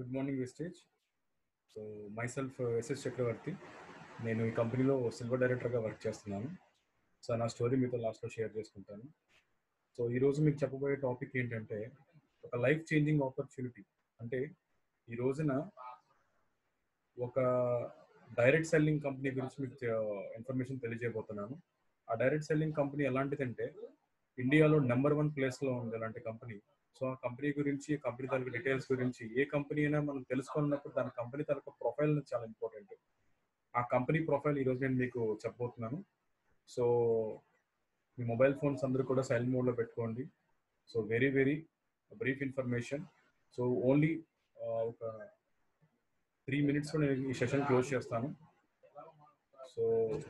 good morning Vestige so myself S S Chakravarthy నేను ఈ కంపెనీలో సిల్వర్ డైరెక్టర్గా వర్క్ చేస్తున్నాను సో నా స్టోరీ మీతో లాస్ట్లో షేర్ చేసుకుంటాను సో ఈరోజు మీకు చెప్పబోయే టాపిక్ ఏంటంటే ఒక లైఫ్ చేంజింగ్ ఆపర్చునిటీ అంటే ఈ రోజున ఒక డైరెక్ట్ సెల్లింగ్ కంపెనీ గురించి మీకు ఇన్ఫర్మేషన్ తెలియజేయబోతున్నాను ఆ డైరెక్ట్ సెల్లింగ్ కంపెనీ ఎలాంటిదంటే ఇండియాలో నెంబర్ వన్ ప్లేస్లో ఉంది అలాంటి కంపెనీ సో ఆ కంపెనీ గురించి కంపెనీ తాలూకు డీటెయిల్స్ గురించి ఏ కంపెనీ అయినా మనం తెలుసుకున్నప్పుడు దాని కంపెనీ తాలూకు ప్రొఫైల్ చాలా ఇంపార్టెంట్ ఆ కంపెనీ ప్రొఫైల్ ఈరోజు నేను మీకు చెప్పబోతున్నాను సో మీ మొబైల్ ఫోన్స్ అందరూ కూడా సైలెంట్ మోడ్లో పెట్టుకోండి so very very brief information so only ఒక త్రీ మినిట్స్లో నేను ఈ సెషన్ క్లోజ్ చేస్తాను so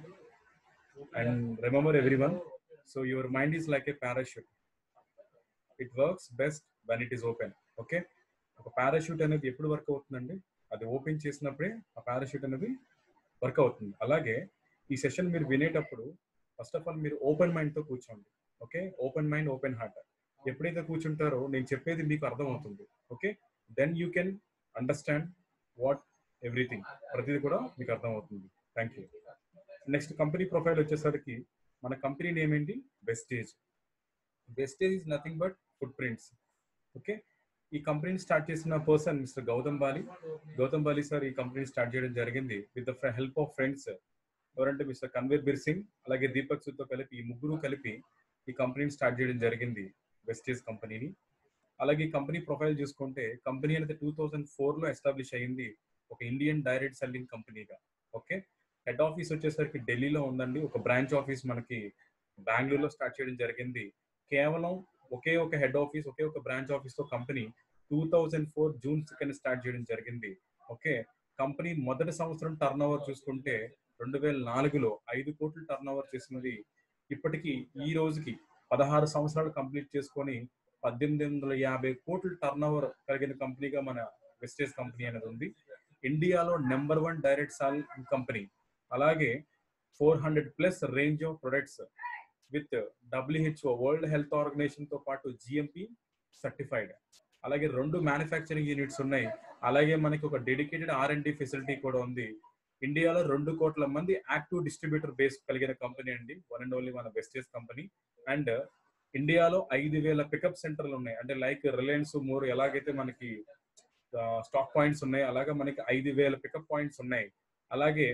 and remember everyone so your mind is like a parachute it works best when it is open okay ఒక parachute అనేది ఎప్పుడు work అవుతుందండి అది ఓపెన్ చేసినప్పుడే ఆ పారాషూట్ అనేది వర్క్ అవుతుంది అలాగే ఈ సెషన్ మీరు వినేటప్పుడు ఫస్ట్ ఆఫ్ ఆల్ మీరు ఓపెన్ మైండ్తో కూర్చోండి okay open mind open heart ఎప్పుడైతే కూర్చుంటారో నేను చెప్పేది మీకు అర్థం అవుతుంది okay then you can understand what everything ప్రతిదీ కూడా మీకు అర్థం అవుతుంది thank you next company profile వచ్చేసరికి మన కంపెనీ నేమ్ ఏంటి Vestige Vestige is nothing but footprints okay ఈ కంపెనీని స్టార్ట్ చేసిన person mister Gautam Bali Gautam Bali sir ఈ కంపెనీని స్టార్ట్ చేయడం జరిగింది with the help of friends ఎవరంటే మిస్టర్ కన్వీర్ బిర్ సింగ్ అలాగే దీపక్ సుతో కలిపి ఈ ముగ్గురు కలిపి ఈ కంపెనీని స్టార్ట్ చేయడం జరిగింది వెస్టేజ్ కంపెనీని అలాగే ఈ కంపెనీ ప్రొఫైల్ చూసుకుంటే కంపెనీ అనేది టూ థౌజండ్ ఫోర్లో ఎస్టాబ్లిష్ అయ్యింది ఒక ఇండియన్ డైరెక్ట్ సెల్లింగ్ కంపెనీగా ఓకే హెడ్ ఆఫీస్ వచ్చేసరికి ఢిల్లీలో ఉందండి ఒక బ్రాంచ్ ఆఫీస్ మనకి బెంగళూరులో స్టార్ట్ చేయడం జరిగింది కేవలం ఒకే ఒక హెడ్ ఆఫీస్ ఒకే ఒక బ్రాంచ్ ఆఫీస్ తో company two thousand four June second start చేయడం జరిగింది ఓకే కంపెనీ మొదటి సంవత్సరం టర్న్ ఓవర్ చూసుకుంటే రెండు వేల నాలుగులో ఐదు కోట్లు టర్న్ ఓవర్ చేసినది ఇప్పటికీ ఈ రోజుకి పదహారు సంవత్సరాలు కంప్లీట్ చేసుకొని పద్దెనిమిది వందల యాభై కోట్ల టర్న్ ఓవర్ కలిగిన కంపెనీగా మన వెస్టేజ్ కంపెనీ అనేది ఉంది ఇండియాలో number one direct sale company అలాగే four hundred plus range of products with WHO world health organization తో పాటు జిఎంపి సర్టిఫైడ్ అలాగే రెండు మ్యానుఫ్యాక్చరింగ్ యూనిట్స్ ఉన్నాయి అలాగే మనకి ఒక dedicated R and D facility కూడా ఉంది ఇండియాలో రెండు కోట్ల మంది యాక్టివ్ డిస్ట్రిబ్యూటర్ బేస్ కలిగిన కంపెనీ అండి వన్ అండ్ ఓన్లీ మన వెస్టేజ్ కంపెనీ అండ్ ఇండియాలో ఐదు వేల పికప్ సెంటర్లు ఉన్నాయి అంటే లైక్ రిలయన్స్ మోర్ ఎలాగైతే మనకి స్టాక్ పాయింట్స్ ఉన్నాయి అలాగే మనకి ఐదు వేల పికప్ పాయింట్స్ ఉన్నాయి అలాగే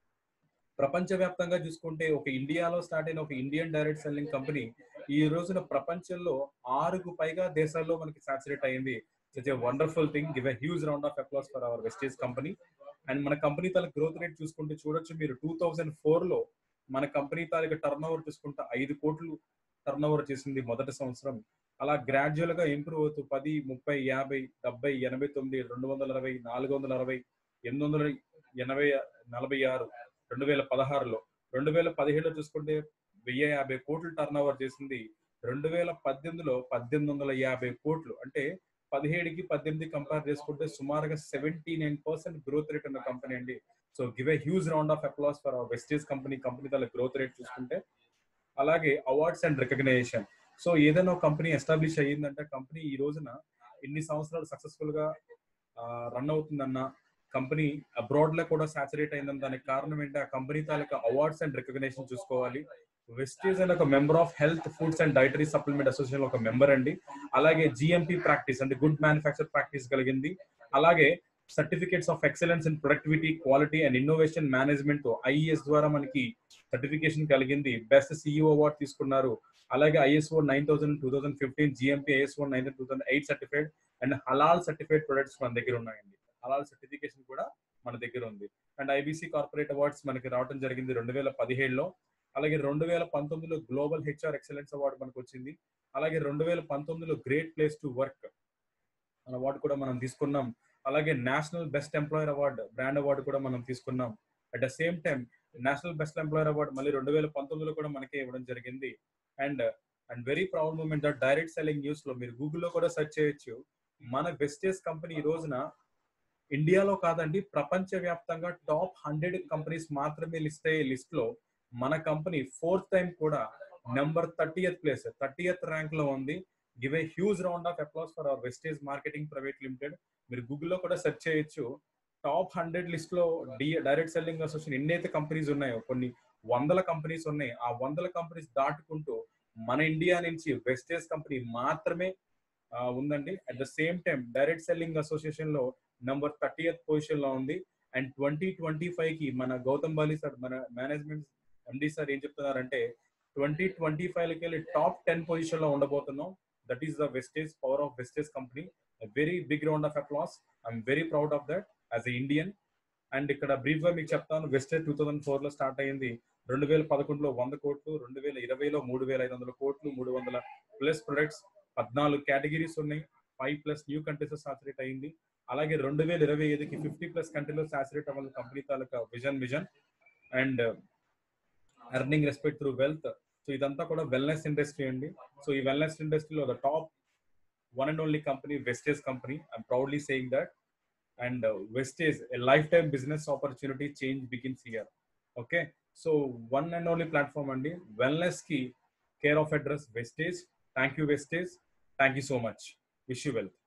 ప్రపంచవ్యాప్తంగా చూసుకుంటే ఒక ఇండియాలో స్టార్ట్ అయిన ఒక ఇండియన్ డైరెక్ట్ సెల్లింగ్ కంపెనీ ఈ రోజున ప్రపంచంలో ఆరుకు పైగా దేశాల్లో మనకి సాచురేట్ అయింది such a wonderful thing give a huge round of applause for our Vestige company and మన కంపెనీ తాలూకు గ్రోత్ రేట్ చూసుకుంటే చూడొచ్చు మీరు టూ థౌజండ్ ఫోర్ లో మన కంపెనీ తాలూకు టర్న్ ఓవర్ చూసుకుంటే ఐదు కోట్లు టర్న్ ఓవర్ చేసింది మొదటి సంవత్సరం అలా గ్రాడ్యువల్ గా ఇంప్రూవ్ అవుతూ పది ముప్పై యాభై డెబ్బై ఎనభై తొమ్మిది రెండు వందల అరవై నాలుగు వందల అరవై ఎనిమిది వందల ఎనభై నలభై ఆరు రెండు వేల పదహారులో రెండు వేల పదిహేడులో చూసుకుంటే వెయ్యి యాభై కోట్లు టర్న్ ఓవర్ చేసింది రెండు వేల పద్దెనిమిదిలో పద్దెనిమిది వందల యాభై కోట్లు అంటే పదిహేడుకి పద్దెనిమిది కంపేర్ చేసుకుంటే సుమారుగా seventy nine percent growth rate ఉన్న కంపెనీ అండి so give a huge round of applause for Vestige company company తల గ్రోత్ రేట్ చూసుకుంటే అలాగే అవార్డ్స్ అండ్ రికగ్నైజేషన్ సో ఏదైనా ఒక కంపెనీ ఎస్టాబ్లిష్ అయ్యిందంటే కంపెనీ ఈ రోజున ఇన్ని సంవత్సరాలు సక్సెస్ఫుల్ గా రన్ అవుతుందన్న కంపెనీ అబ్రాడ్ లో కూడా సాచురేట్ అయిందని దానికి కారణం ఏంటి ఆ కంపెనీ తాలూకా అవార్డ్స్ అండ్ రికగ్నేషన్ చూసుకోవాలి వెస్టేజ్ అనే ఒక member of health foods and dietary supplement association ఒక మెంబర్ అండి అలాగే జిఎంపి ప్రాక్టీస్ అంటే గుడ్ మ్యానుఫ్యాక్చర్ ప్రాక్టీస్ కలిగింది అలాగే certificates of excellence in productivity quality and innovation management IES ద్వారా మనకి సర్టిఫికేషన్ కలిగింది బెస్ట్ సిఇఓ అవార్డ్ తీసుకున్నారు అలాగే ISO nine thousand two thousand fifteen GMP ISO nine two thousand eight certified and హలాల్ certified products మన దగ్గర ఉన్నాయండి హలాల్ సర్టిఫికేషన్ కూడా మన దగ్గర ఉంది అండ్ ఐబీసీ కార్పొరేట్ అవార్డ్స్ మనకి రావడం జరిగింది రెండు వేల పదిహేడులో అలాగే రెండు వేల పంతొమ్మిదిలో గ్లోబల్ హెచ్ఆర్ ఎక్సలెన్స్ అవార్డు మనకు వచ్చింది అలాగే రెండు వేల పంతొమ్మిదిలో great place to work award కూడా మనం తీసుకున్నాం అలాగే national best employer award brand award కూడా మనం తీసుకున్నాం at the same time national best employer award మళ్ళీ రెండు వేల పంతొమ్మిదిలో కూడా మనకే ఇవ్వడం జరిగింది and and very proud moment that direct selling news లో మీరు గూగుల్లో కూడా సెర్చ్ చేయొచ్చు మన వెస్టేజ్ కంపెనీ ఈ రోజున ఇండియాలో కాదండి ప్రపంచ వ్యాప్తంగా టాప్ హండ్రెడ్ కంపెనీస్ మాత్రమే లిస్ట్ అయ్యే లిస్ట్ లో మన కంపెనీ ఫోర్త్ టైం కూడా number thirtieth place thirtieth rank లో ఉంది give a huge round of applause for our Vestige marketing private limited మీరు గూగుల్లో కూడా సెర్చ్ చేయొచ్చు టాప్ హండ్రెడ్ లిస్ట్ లో డి డైరెక్ట్ సెల్లింగ్ అసోసియేషన్ ఎన్నైతే కంపెనీస్ ఉన్నాయో కొన్ని వందల కంపెనీస్ ఉన్నాయి ఆ వందల కంపెనీస్ దాటుకుంటూ మన ఇండియా నుంచి వెస్టేజ్ కంపెనీ మాత్రమే ఉందండి at the same time direct selling association లో నంబర్ థర్టీ ఎత్ పొజిషన్ లో ఉంది అండ్ ట్వంటీ ట్వంటీ ఫైవ్ కి మన గౌతమ్ బాలి సార్ మన మేనేజ్మెంట్ ఎండి సార్ ఏం చెప్తున్నారంటే ట్వంటీ ట్వంటీ ఫైవ్ లకి వెళ్ళి టాప్ టెన్ పొజిషన్ లో ఉండబోతున్నాం that is the Vestige power of Vestige company very big round of applause I'm very proud of that as a Indian and ఇక్కడ brief గా మీకు చెప్తాను వెస్టేజ్ టూ థౌసండ్ ఫోర్ లో start అయింది రెండు వేల పదకొండులో వంద కోట్లు రెండు వేల ఇరవైలో మూడు వేల ఐదు వందల కోట్లు మూడు వందల ప్లస్ ప్రొడక్ట్స్ పద్నాలుగు కేటగిరీస్ ఉన్నాయి five plus new countries saturate అయింది అలాగే రెండు వేల ఇరవై ఐదుకి ఫిఫ్టీ ప్లస్ కంట్రీలో సాచురేట్ అవ్వాలి కంపెనీ తాలూకా vision vision and earning respect through wealth so ఇదంతా కూడా వెల్నెస్ ఇండస్ట్రీ అండి సో ఈ వెల్నెస్ ఇండస్ట్రీలో the top one and only company Vestige company I'm proudly saying that and Vestige a lifetime business opportunity change begins here okay so one and only platform అండి wellness కి care of address Vestige thank you Vestige thank you so much wish you wealth